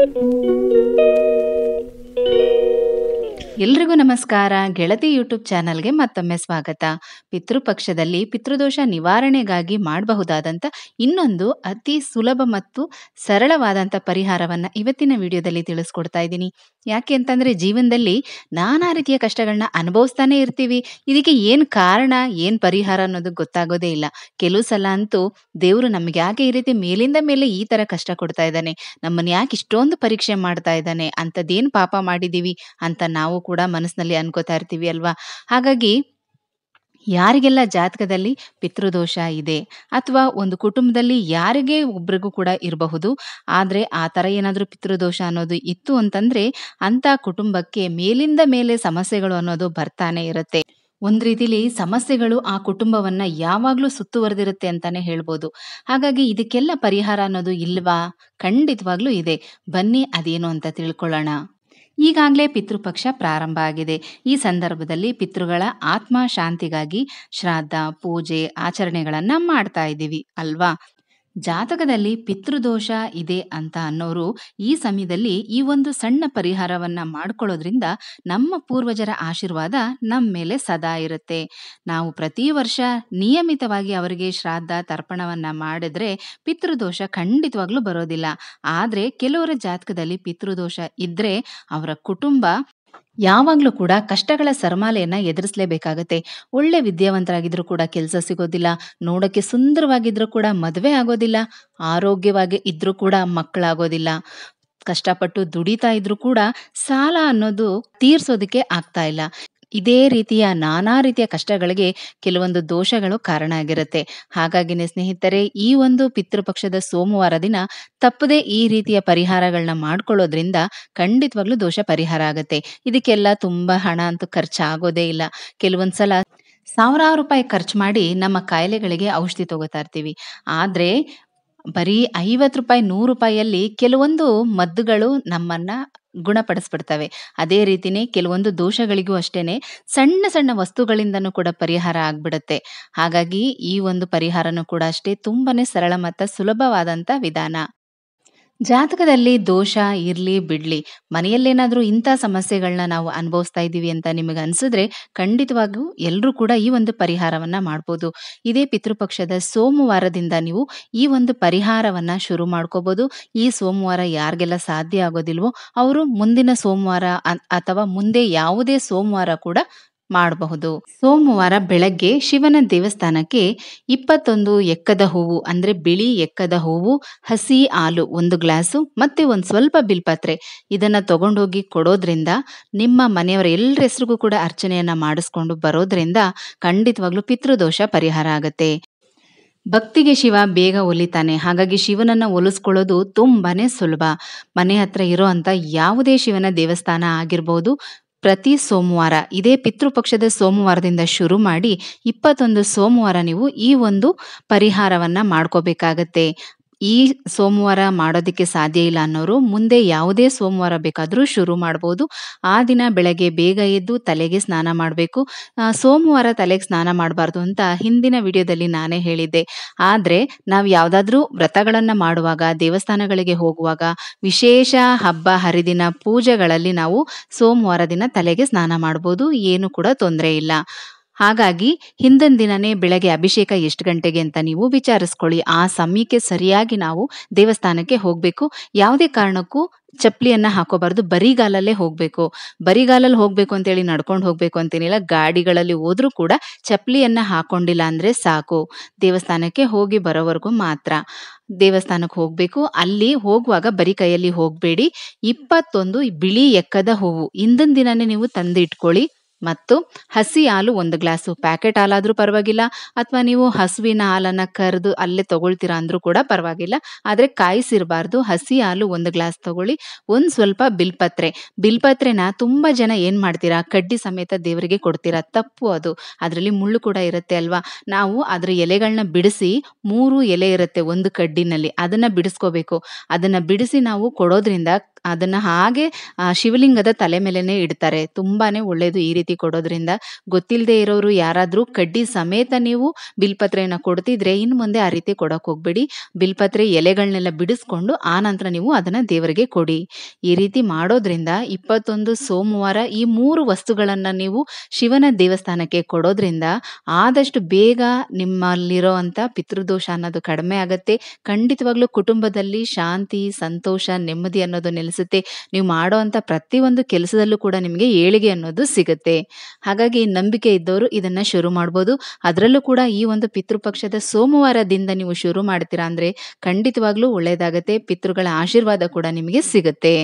ಎಲ್ರಿಗೂ ನಮಸ್ಕಾರ ಗೆಳತಿ ಯೂಟ್ಯೂಬ್ ಚಾನಲ್ಗೆ ಮತ್ತೊಮ್ಮೆ ಸ್ವಾಗತ ಪಿತೃಪಕ್ಷದಲ್ಲಿ ಪಿತೃದೋಷ ನಿವಾರಣೆಗಾಗಿ ಮಾಡಬಹುದಾದಂಥ ಇನ್ನೊಂದು ಅತಿ ಸುಲಭ ಮತ್ತು ಸರಳವಾದಂಥ ಪರಿಹಾರವನ್ನು ಇವತ್ತಿನ ವಿಡಿಯೋದಲ್ಲಿ ತಿಳಿಸ್ಕೊಡ್ತಾ ಇದ್ದೀನಿ ಯಾಕೆ ಅಂತಂದರೆ ಜೀವನದಲ್ಲಿ ನಾನಾ ರೀತಿಯ ಕಷ್ಟಗಳನ್ನ ಅನುಭವಿಸ್ತಾನೆ ಇರ್ತೀವಿ ಇದಕ್ಕೆ ಏನು ಕಾರಣ ಏನು ಪರಿಹಾರ ಅನ್ನೋದು ಗೊತ್ತಾಗೋದೇ ಇಲ್ಲ ಕೆಲವು ಸಲ ಅಂತೂ ದೇವರು ನಮ್ಗೆ ಯಾಕೆ ಈ ರೀತಿ ಮೇಲಿಂದ ಮೇಲೆ ಈ ಥರ ಕಷ್ಟ ಕೊಡ್ತಾ ಇದ್ದಾನೆ ನಮ್ಮನ್ನು ಯಾಕೆ ಇಷ್ಟೊಂದು ಪರೀಕ್ಷೆ ಮಾಡ್ತಾ ಇದ್ದಾನೆ ಅಂಥದ್ದೇನು ಪಾಪ ಮಾಡಿದ್ದೀವಿ ಅಂತ ನಾವು ಕೂಡ ಮನಸ್ಸಿನಲ್ಲಿ ಅನ್ಕೋತಾ ಇರ್ತೀವಿ ಅಲ್ವಾ ಹಾಗಾಗಿ ಯಾರಿಗೆಲ್ಲ ಜಾತಕದಲ್ಲಿ ಪಿತೃದೋಷ ಇದೆ ಅಥವಾ ಒಂದು ಕುಟುಂಬದಲ್ಲಿ ಯಾರಿಗೇ ಒಬ್ರಿಗೂ ಕೂಡ ಇರಬಹುದು ಆದರೆ ಆ ಥರ ಏನಾದರೂ ಪಿತೃದೋಷ ಅನ್ನೋದು ಇತ್ತು ಅಂತಂದರೆ ಅಂಥ ಕುಟುಂಬಕ್ಕೆ ಮೇಲಿಂದ ಮೇಲೆ ಸಮಸ್ಯೆಗಳು ಅನ್ನೋದು ಬರ್ತಾನೆ ಇರುತ್ತೆ ಒಂದು ರೀತಿಲಿ ಸಮಸ್ಯೆಗಳು ಆ ಕುಟುಂಬವನ್ನ ಯಾವಾಗಲೂ ಸುತ್ತುವರೆದಿರುತ್ತೆ ಅಂತಾನೆ ಹೇಳ್ಬೋದು ಹಾಗಾಗಿ ಇದಕ್ಕೆಲ್ಲ ಪರಿಹಾರ ಅನ್ನೋದು ಇಲ್ವಾ ಖಂಡಿತವಾಗ್ಲೂ ಇದೆ ಬನ್ನಿ ಅದೇನು ಅಂತ ತಿಳ್ಕೊಳ್ಳೋಣ ಈಗಾಗಲೇ ಪಿತೃಪಕ್ಷ ಪ್ರಾರಂಭ ಆಗಿದೆ ಈ ಸಂದರ್ಭದಲ್ಲಿ ಪಿತೃಗಳ ಆತ್ಮ ಶಾಂತಿಗಾಗಿ ಶ್ರಾದ್ದ ಪೂಜೆ ಆಚರಣೆಗಳನ್ನ ಮಾಡ್ತಾ ಇದ್ದೀವಿ ಅಲ್ವಾ ಜಾತಕದಲ್ಲಿ ಪಿತೃದೋಷ ಇದೆ ಅಂತ ಅನ್ನೋರು ಈ ಸಮಯದಲ್ಲಿ ಈ ಒಂದು ಸಣ್ಣ ಪರಿಹಾರವನ್ನ ಮಾಡ್ಕೊಳ್ಳೋದ್ರಿಂದ ನಮ್ಮ ಪೂರ್ವಜರ ಆಶೀರ್ವಾದ ನಮ್ಮ ಮೇಲೆ ಸದಾ ಇರುತ್ತೆ ನಾವು ಪ್ರತಿ ವರ್ಷ ನಿಯಮಿತವಾಗಿ ಅವರಿಗೆ ಶ್ರಾದ್ದ ತರ್ಪಣವನ್ನ ಮಾಡಿದ್ರೆ ಪಿತೃದೋಷ ಖಂಡಿತವಾಗ್ಲೂ ಬರೋದಿಲ್ಲ ಆದರೆ ಕೆಲವರ ಜಾತಕದಲ್ಲಿ ಪಿತೃದೋಷ ಇದ್ರೆ ಅವರ ಕುಟುಂಬ ಯಾವಾಗಲೂ ಕೂಡ ಕಷ್ಟಗಳ ಸರಮಾಲೆಯನ್ನ ಎದುರಿಸಲೇಬೇಕಾಗತ್ತೆ ಒಳ್ಳೆ ವಿದ್ಯಾವಂತರಾಗಿದ್ರು ಕೂಡ ಕೆಲಸ ಸಿಗೋದಿಲ್ಲ ನೋಡೋಕ್ಕೆ ಸುಂದರವಾಗಿದ್ರು ಕೂಡ ಮದುವೆ ಆಗೋದಿಲ್ಲ ಆರೋಗ್ಯವಾಗಿ ಇದ್ರೂ ಕೂಡ ಮಕ್ಕಳಾಗೋದಿಲ್ಲ ಕಷ್ಟಪಟ್ಟು ದುಡಿತಾ ಇದ್ರು ಕೂಡ ಸಾಲ ಅನ್ನೋದು ತೀರ್ಸೋದಕ್ಕೆ ಆಗ್ತಾ ಇಲ್ಲ ಇದೇ ರೀತಿಯ ನಾನಾ ರೀತಿಯ ಕಷ್ಟಗಳಿಗೆ ಕೆಲವೊಂದು ದೋಷಗಳು ಕಾರಣ ಆಗಿರುತ್ತೆ ಹಾಗಾಗಿನೇ ಸ್ನೇಹಿತರೆ ಈ ಒಂದು ಪಿತೃಪಕ್ಷದ ಸೋಮವಾರ ದಿನ ತಪ್ಪದೆ ಈ ರೀತಿಯ ಪರಿಹಾರಗಳನ್ನ ಮಾಡ್ಕೊಳ್ಳೋದ್ರಿಂದ ಖಂಡಿತವಾಗ್ಲೂ ದೋಷ ಪರಿಹಾರ ಆಗುತ್ತೆ ಇದಕ್ಕೆಲ್ಲ ತುಂಬಾ ಹಣ ಅಂತೂ ಖರ್ಚಾಗೋದೇ ಇಲ್ಲ ಕೆಲವೊಂದ್ಸಲ ಸಾವಿರಾರು ರೂಪಾಯಿ ಖರ್ಚು ಮಾಡಿ ನಮ್ಮ ಕಾಯಿಲೆಗಳಿಗೆ ಔಷಧಿ ತಗೋತಾ ಇರ್ತೀವಿ ಆದ್ರೆ ಬರೀ ಐವತ್ತು ರೂಪಾಯಿ ನೂರು ರೂಪಾಯಿಯಲ್ಲಿ ಕೆಲವೊಂದು ಮದ್ದುಗಳು ನಮ್ಮನ್ನ ಗುಣಪಡಿಸ್ಬಿಡ್ತವೆ ಅದೇ ರೀತಿನೇ ಕೆಲವೊಂದು ದೋಷಗಳಿಗೂ ಅಷ್ಟೇನೆ ಸಣ್ಣ ಸಣ್ಣ ವಸ್ತುಗಳಿಂದನೂ ಕೂಡ ಪರಿಹಾರ ಆಗ್ಬಿಡುತ್ತೆ ಹಾಗಾಗಿ ಈ ಒಂದು ಪರಿಹಾರನೂ ಕೂಡ ಅಷ್ಟೇ ತುಂಬಾನೇ ಸರಳ ಮತ್ತು ಸುಲಭವಾದಂಥ ವಿಧಾನ ಜಾತಕದಲ್ಲಿ ದೋಷ ಇರ್ಲಿ ಬಿಡ್ಲಿ ಮನೆಯಲ್ಲೇನಾದ್ರೂ ಇಂಥ ಸಮಸ್ಯೆಗಳನ್ನ ನಾವು ಅನುಭವಿಸ್ತಾ ಇದ್ದೀವಿ ಅಂತ ನಿಮಗೆ ಅನ್ಸಿದ್ರೆ ಖಂಡಿತವಾಗೂ ಎಲ್ಲರೂ ಕೂಡ ಈ ಒಂದು ಪರಿಹಾರವನ್ನ ಮಾಡ್ಬೋದು ಇದೇ ಪಿತೃಪಕ್ಷದ ಸೋಮವಾರದಿಂದ ನೀವು ಈ ಒಂದು ಪರಿಹಾರವನ್ನ ಶುರು ಮಾಡ್ಕೋಬಹುದು ಈ ಸೋಮವಾರ ಯಾರಿಗೆಲ್ಲ ಸಾಧ್ಯ ಆಗೋದಿಲ್ವೋ ಅವರು ಮುಂದಿನ ಸೋಮವಾರ ಅ- ಅಥವಾ ಮುಂದೆ ಯಾವುದೇ ಸೋಮವಾರ ಕೂಡ ಮಾಡಬಹುದು ಸೋಮವಾರ ಬೆಳಗ್ಗೆ ಶಿವನ ದೇವಸ್ಥಾನಕ್ಕೆ ಇಪ್ಪತ್ತೊಂದು ಎಕ್ಕದ ಹೂವು ಅಂದ್ರೆ ಬಿಳಿ ಎಕ್ಕದ ಹೂವು ಹಸಿ ಹಾಲು ಒಂದು ಗ್ಲಾಸು ಮತ್ತೆ ಒಂದು ಸ್ವಲ್ಪ ಬಿಲ್ಪತ್ರೆ ಇದನ್ನ ತಗೊಂಡೋಗಿ ಕೊಡೋದ್ರಿಂದ ನಿಮ್ಮ ಮನೆಯವರ ಎಲ್ಲರ ಹೆಸರಿಗೂ ಕೂಡ ಅರ್ಚನೆಯನ್ನ ಮಾಡಿಸ್ಕೊಂಡು ಬರೋದ್ರಿಂದ ಖಂಡಿತವಾಗ್ಲೂ ಪಿತೃದೋಷ ಪರಿಹಾರ ಆಗತ್ತೆ ಭಕ್ತಿಗೆ ಶಿವ ಬೇಗ ಒಲಿತಾನೆ ಹಾಗಾಗಿ ಶಿವನನ್ನ ಒಲಿಸ್ಕೊಳ್ಳೋದು ತುಂಬಾನೇ ಸುಲಭ ಮನೆ ಹತ್ರ ಇರೋ ಅಂತ ಯಾವುದೇ ಶಿವನ ದೇವಸ್ಥಾನ ಆಗಿರ್ಬೋದು ಪ್ರತಿ ಸೋಮವಾರ ಇದೇ ಪಿತೃಪಕ್ಷದ ಸೋಮವಾರದಿಂದ ಶುರು ಮಾಡಿ ಇಪ್ಪತ್ತೊಂದು ಸೋಮವಾರ ನೀವು ಈ ಒಂದು ಪರಿಹಾರವನ್ನ ಮಾಡ್ಕೋಬೇಕಾಗತ್ತೆ ಈ ಸೋಮವಾರ ಮಾಡೋದಕ್ಕೆ ಸಾಧ್ಯ ಇಲ್ಲ ಅನ್ನೋರು ಮುಂದೆ ಯಾವುದೇ ಸೋಮವಾರ ಬೇಕಾದರೂ ಶುರು ಮಾಡ್ಬೋದು ಆ ದಿನ ಬೆಳಗ್ಗೆ ಬೇಗ ಎದ್ದು ತಲೆಗೆ ಸ್ನಾನ ಮಾಡಬೇಕು ಸೋಮವಾರ ತಲೆಗೆ ಸ್ನಾನ ಮಾಡಬಾರ್ದು ಅಂತ ಹಿಂದಿನ ವಿಡಿಯೋದಲ್ಲಿ ನಾನೇ ಹೇಳಿದ್ದೆ ಆದರೆ ನಾವು ಯಾವುದಾದ್ರೂ ವ್ರತಗಳನ್ನು ಮಾಡುವಾಗ ದೇವಸ್ಥಾನಗಳಿಗೆ ಹೋಗುವಾಗ ವಿಶೇಷ ಹಬ್ಬ ಹರಿದಿನ ಪೂಜೆಗಳಲ್ಲಿ ನಾವು ಸೋಮವಾರ ದಿನ ತಲೆಗೆ ಸ್ನಾನ ಮಾಡ್ಬೋದು ಏನು ಕೂಡ ತೊಂದರೆ ಇಲ್ಲ ಹಾಗಾಗಿ ಹಿಂದಿನ ದಿನನೇ ಬೆಳಗ್ಗೆ ಅಭಿಷೇಕ ಎಷ್ಟು ಗಂಟೆಗೆ ಅಂತ ನೀವು ವಿಚಾರಿಸ್ಕೊಳ್ಳಿ ಆ ಸಮಯಕ್ಕೆ ಸರಿಯಾಗಿ ನಾವು ದೇವಸ್ಥಾನಕ್ಕೆ ಹೋಗಬೇಕು ಯಾವುದೇ ಕಾರಣಕ್ಕೂ ಚಪ್ಪಲಿಯನ್ನ ಹಾಕೋಬಾರ್ದು ಬರಿಗಾಲಲ್ಲೇ ಹೋಗ್ಬೇಕು ಬರಿಗಾಲಲ್ಲಿ ಹೋಗ್ಬೇಕು ಅಂತೇಳಿ ನಡ್ಕೊಂಡು ಹೋಗ್ಬೇಕು ಅಂತೇನಿಲ್ಲ ಗಾಡಿಗಳಲ್ಲಿ ಹೋದ್ರೂ ಕೂಡ ಚಪ್ಪಲಿಯನ್ನ ಹಾಕೊಂಡಿಲ್ಲ ಅಂದ್ರೆ ಸಾಕು ದೇವಸ್ಥಾನಕ್ಕೆ ಹೋಗಿ ಬರೋವರೆಗೂ ಮಾತ್ರ ದೇವಸ್ಥಾನಕ್ಕೆ ಹೋಗ್ಬೇಕು ಅಲ್ಲಿ ಹೋಗುವಾಗ ಬರಿ ಕೈಯಲ್ಲಿ ಹೋಗಬೇಡಿ ಇಪ್ಪತ್ತೊಂದು ಬಿಳಿ ಎಕ್ಕದ ಹೂವು ಹಿಂದಿನ ದಿನನೇ ನೀವು ತಂದು ಇಟ್ಕೊಳ್ಳಿ ಮತ್ತು ಹಸಿ ಹಾಲು ಒಂದು ಗ್ಲಾಸು ಪ್ಯಾಕೆಟ್ ಹಾಲಾದ್ರೂ ಪರವಾಗಿಲ್ಲ ಅಥವಾ ನೀವು ಹಸುವಿನ ಹಾಲನ್ನ ಕರೆದು ಅಲ್ಲೇ ತಗೊಳ್ತೀರಾ ಅಂದ್ರೂ ಕೂಡ ಪರವಾಗಿಲ್ಲ ಆದ್ರೆ ಕಾಯಿಸಿರಬಾರ್ದು ಹಸಿ ಹಾಲು ಒಂದು ಗ್ಲಾಸ್ ತಗೊಳ್ಳಿ ಒಂದ್ ಸ್ವಲ್ಪ ಬಿಲ್ಪತ್ರೆ ಬಿಲ್ಪತ್ರೆನ ತುಂಬಾ ಜನ ಏನ್ ಮಾಡ್ತೀರಾ ಕಡ್ಡಿ ಸಮೇತ ದೇವರಿಗೆ ಕೊಡ್ತೀರಾ ತಪ್ಪು ಅದು ಅದರಲ್ಲಿ ಮುಳ್ಳು ಕೂಡ ಇರುತ್ತೆ ಅಲ್ವಾ ನಾವು ಅದ್ರ ಎಲೆಗಳನ್ನ ಬಿಡಿಸಿ ಮೂರು ಎಲೆ ಇರುತ್ತೆ ಒಂದು ಕಡ್ಡಿನಲ್ಲಿ ಅದನ್ನ ಬಿಡಿಸ್ಕೋಬೇಕು ಅದನ್ನ ಬಿಡಿಸಿ ನಾವು ಕೊಡೋದ್ರಿಂದ ಅದನ್ನ ಹಾಗೆ ಆ, ಶಿವಲಿಂಗದ ತಲೆ ಮೇಲೆನೆ ಇಡ್ತಾರೆ ತುಂಬಾನೇ ಒಳ್ಳೇದು ಈ ರೀತಿ ಹಾಕಿ ಕೊಡೋದ್ರಿಂದ ಗೊತ್ತಿಲ್ಲದೆ ಇರೋರು ಯಾರಾದರೂ ಕಡ್ಡಿ ಸಮೇತ ನೀವು ಬಿಲ್ಪತ್ರೆಯನ್ನು ಕೊಡ್ತಿದ್ರೆ ಇನ್ನು ಮುಂದೆ ಆ ರೀತಿ ಕೊಡೋಕೆ ಹೋಗ್ಬೇಡಿ ಬಿಲ್ಪತ್ರೆ ಎಲೆಗಳನ್ನೆಲ್ಲ ಬಿಡಿಸ್ಕೊಂಡು ಆ ನಂತರ ನೀವು ಅದನ್ನು ದೇವರಿಗೆ ಕೊಡಿ ಈ ರೀತಿ ಮಾಡೋದ್ರಿಂದ ಇಪ್ಪತ್ತೊಂದು ಸೋಮವಾರ ಈ ಮೂರು ವಸ್ತುಗಳನ್ನು ನೀವು ಶಿವನ ದೇವಸ್ಥಾನಕ್ಕೆ ಕೊಡೋದ್ರಿಂದ ಆದಷ್ಟು ಬೇಗ ನಿಮ್ಮಲ್ಲಿರೋ ಅಂಥ ಪಿತೃದೋಷ ಅನ್ನೋದು ಕಡಿಮೆ ಆಗುತ್ತೆ ಖಂಡಿತವಾಗ್ಲೂ ಕುಟುಂಬದಲ್ಲಿ ಶಾಂತಿ ಸಂತೋಷ ನೆಮ್ಮದಿ ಅನ್ನೋದು ನೆಲೆಸುತ್ತೆ ನೀವು ಮಾಡೋ ಅಂಥ ಪ್ರತಿಯೊಂದು ಕೆಲಸದಲ್ಲೂ ಕೂಡ ನಿಮಗೆ ಏಳಿಗೆ ಅನ್ನೋದು ಸಿಗುತ್ತೆ ಹಾಗಾಗಿ ನಂಬಿಕೆ ಇದ್ದವರು ಇದನ್ನು ಶುರು ಮಾಡ್ಬೋದು ಅದರಲ್ಲೂ ಕೂಡ ಈ ಒಂದು ಪಿತೃಪಕ್ಷದ ಸೋಮವಾರದಿಂದ ನೀವು ಶುರು ಮಾಡ್ತೀರಾ ಅಂದರೆ ಖಂಡಿತವಾಗ್ಲೂ ಒಳ್ಳೆಯದಾಗತ್ತೆ ಪಿತೃಗಳ ಆಶೀರ್ವಾದ ಕೂಡ ನಿಮಗೆ ಸಿಗುತ್ತೆ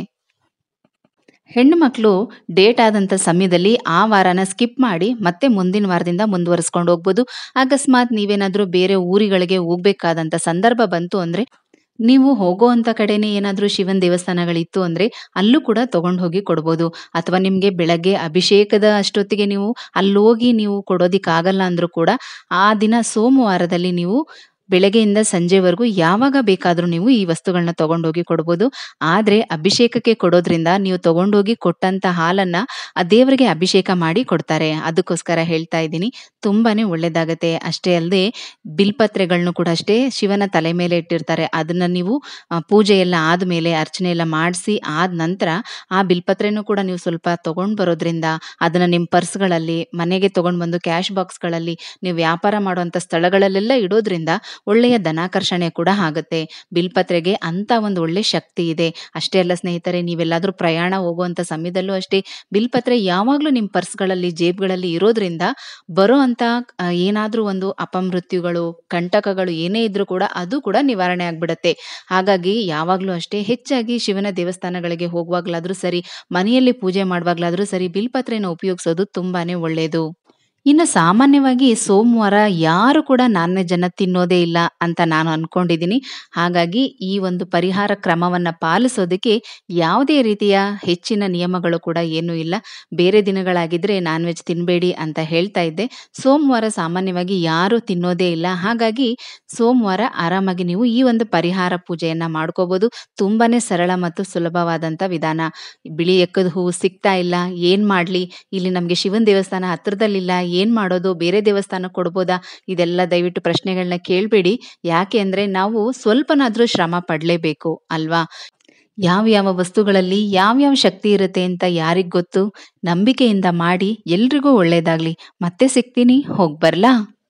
ಹೆಣ್ಣು ಮಕ್ಕಳು ಡೇಟ್ ಆದಂಥ ಸಮಯದಲ್ಲಿ ಆ ವಾರನ ಸ್ಕಿಪ್ ಮಾಡಿ ಮತ್ತೆ ಮುಂದಿನ ವಾರದಿಂದ ಮುಂದುವರಿಸ್ಕೊಂಡು ಹೋಗ್ಬೋದು ಅಕಸ್ಮಾತ್ ನೀವೇನಾದರೂ ಬೇರೆ ಊರುಗಳಿಗೆ ಹೋಗ್ಬೇಕಾದಂಥ ಸಂದರ್ಭ ಬಂತು ಅಂದರೆ ನೀವು ಹೋಗೋವಂಥ ಕಡೆನೇ ಏನಾದರೂ ಶಿವನ ದೇವಸ್ಥಾನಗಳಿತ್ತು ಅಂದರೆ ಅಲ್ಲೂ ಕೂಡ ತೊಗೊಂಡು ಹೋಗಿ ಕೊಡ್ಬೋದು ಅಥವಾ ನಿಮಗೆ ಬೆಳಗ್ಗೆ ಅಭಿಷೇಕದ ಅಷ್ಟೊತ್ತಿಗೆ ನೀವು ಅಲ್ಲೋಗಿ ನೀವು ಕೊಡೋದಕ್ಕಾಗಲ್ಲ ಅಂದರೂ ಕೂಡ ಆ ದಿನ ಸೋಮವಾರದಲ್ಲಿ ನೀವು ಬೆಳಗ್ಗೆಯಿಂದ ಸಂಜೆವರೆಗೂ ಯಾವಾಗ ಬೇಕಾದರೂ ನೀವು ಈ ವಸ್ತುಗಳನ್ನ ತೊಗೊಂಡೋಗಿ ಕೊಡ್ಬೋದು ಆದರೆ ಅಭಿಷೇಕಕ್ಕೆ ಕೊಡೋದ್ರಿಂದ ನೀವು ತೊಗೊಂಡೋಗಿ ಕೊಟ್ಟಂಥ ಹಾಲನ್ನು ಆ ದೇವರಿಗೆ ಅಭಿಷೇಕ ಮಾಡಿ ಕೊಡ್ತಾರೆ ಅದಕ್ಕೋಸ್ಕರ ಹೇಳ್ತಾ ಇದ್ದೀನಿ ತುಂಬಾ ಒಳ್ಳೆಯದಾಗತ್ತೆ ಅಷ್ಟೇ ಅಲ್ಲದೆ ಬಿಲ್ಪತ್ರೆಗಳನ್ನು ಕೂಡ ಅಷ್ಟೇ ಶಿವನ ತಲೆ ಮೇಲೆ ಇಟ್ಟಿರ್ತಾರೆ ಅದನ್ನು ನೀವು ಆ, ಪೂಜೆ ಎಲ್ಲ ಆದಮೇಲೆ ಅರ್ಚನೆ ಎಲ್ಲ ಮಾಡಿಸಿ ಆದ ನಂತರ ಆ ಬಿಲ್ಪತ್ರೆನೂ ಕೂಡ ನೀವು ಸ್ವಲ್ಪ ತೊಗೊಂಡು ಬರೋದ್ರಿಂದ ಅದನ್ನು ನಿಮ್ಮ ಪರ್ಸ್ಗಳಲ್ಲಿ ಮನೆಗೆ ತೊಗೊಂಡು ಬಂದು ಕ್ಯಾಶ್ ಬಾಕ್ಸ್ಗಳಲ್ಲಿ ನೀವು ವ್ಯಾಪಾರ ಮಾಡುವಂಥ ಸ್ಥಳಗಳಲ್ಲೆಲ್ಲ ಇಡೋದ್ರಿಂದ ಒಳ್ಳೆಯ ಧನಾಕರ್ಷಣೆ ಕೂಡ ಆಗುತ್ತೆ ಬಿಲ್ಪತ್ರೆಗೆ ಅಂತ ಒಂದು ಒಳ್ಳೆ ಶಕ್ತಿ ಇದೆ ಅಷ್ಟೇ ಅಲ್ಲ ಸ್ನೇಹಿತರೆ ನೀವೆಲ್ಲಾದರೂ ಪ್ರಯಾಣ ಹೋಗುವಂಥ ಸಮಯದಲ್ಲೂ ಅಷ್ಟೇ ಬಿಲ್ಪತ್ರೆ ಯಾವಾಗಲೂ ನಿಮ್ಮ ಪರ್ಸ್ಗಳಲ್ಲಿ ಜೇಬ್ಗಳಲ್ಲಿ ಇರೋದ್ರಿಂದ ಬರೋ ಅಂಥ ಏನಾದರೂ ಒಂದು ಅಪಮೃತ್ಯುಗಳು ಕಂಟಕಗಳು ಏನೇ ಇದ್ರೂ ಕೂಡ ಅದು ಕೂಡ ನಿವಾರಣೆ ಆಗಿಬಿಡುತ್ತೆ ಹಾಗಾಗಿ ಯಾವಾಗಲೂ ಅಷ್ಟೇ ಹೆಚ್ಚಾಗಿ ಶಿವನ ದೇವಸ್ಥಾನಗಳಿಗೆ ಹೋಗುವಾಗಲಾದರೂ ಸರಿ ಮನೆಯಲ್ಲಿ ಪೂಜೆ ಮಾಡುವಾಗಲಾದರೂ ಸರಿ ಬಿಲ್ಪತ್ರೆನ ಉಪಯೋಗಿಸೋದು ತುಂಬಾ ಒಳ್ಳೆಯದು ಇನ್ನು ಸಾಮಾನ್ಯವಾಗಿ ಸೋಮವಾರ ಯಾರು ಕೂಡ ನಾನ್ ವೆಜ್ಜನ್ನು ತಿನ್ನೋದೇ ಇಲ್ಲ ಅಂತ ನಾನು ಅಂದ್ಕೊಂಡಿದ್ದೀನಿ ಹಾಗಾಗಿ ಈ ಒಂದು ಪರಿಹಾರ ಕ್ರಮವನ್ನು ಪಾಲಿಸೋದಕ್ಕೆ ಯಾವುದೇ ರೀತಿಯ ಹೆಚ್ಚಿನ ನಿಯಮಗಳು ಕೂಡ ಏನೂ ಇಲ್ಲ ಬೇರೆ ದಿನಗಳಾಗಿದ್ದರೆ ನಾನ್ ವೆಜ್ ತಿನ್ನಬೇಡಿ ಅಂತ ಹೇಳ್ತಾ ಇದ್ದೆ ಸೋಮವಾರ ಸಾಮಾನ್ಯವಾಗಿ ಯಾರೂ ತಿನ್ನೋದೇ ಇಲ್ಲ ಹಾಗಾಗಿ ಸೋಮವಾರ ಆರಾಮಾಗಿ ನೀವು ಈ ಒಂದು ಪರಿಹಾರ ಪೂಜೆಯನ್ನು ಮಾಡ್ಕೋಬೋದು ತುಂಬಾ ಸರಳ ಮತ್ತು ಸುಲಭವಾದಂಥ ವಿಧಾನ ಬಿಳಿ ಎಕ್ಕದ ಹೂವು ಸಿಗ್ತಾ ಇಲ್ಲ ಏನು ಮಾಡಲಿ ಇಲ್ಲಿ ನಮಗೆ ಶಿವನ ದೇವಸ್ಥಾನ ಹತ್ರದಲ್ಲಿಲ್ಲ ಏನು ಮಾಡೋದು ಬೇರೆ ದೇವಸ್ಥಾನಕ್ಕೆ ಕೊಡ್ಬೋದಾ ಇದೆಲ್ಲ ದಯವಿಟ್ಟು ಪ್ರಶ್ನೆಗಳನ್ನ ಕೇಳಬೇಡಿ ಯಾಕೆ ಅಂದರೆ ನಾವು ಸ್ವಲ್ಪನಾದರೂ ಶ್ರಮ ಪಡಲೇಬೇಕು ಅಲ್ವಾ ಯಾವ ಯಾವ ವಸ್ತುಗಳಲ್ಲಿ ಯಾವ್ಯಾವ ಶಕ್ತಿ ಇರುತ್ತೆ ಅಂತ ಯಾರಿಗೆ ಗೊತ್ತು ನಂಬಿಕೆಯಿಂದ ಮಾಡಿ ಎಲ್ರಿಗೂ ಒಳ್ಳೆಯದಾಗಲಿ ಮತ್ತೆ ಸಿಗ್ತೀನಿ ಹೋಗಿ ಬರಲಾ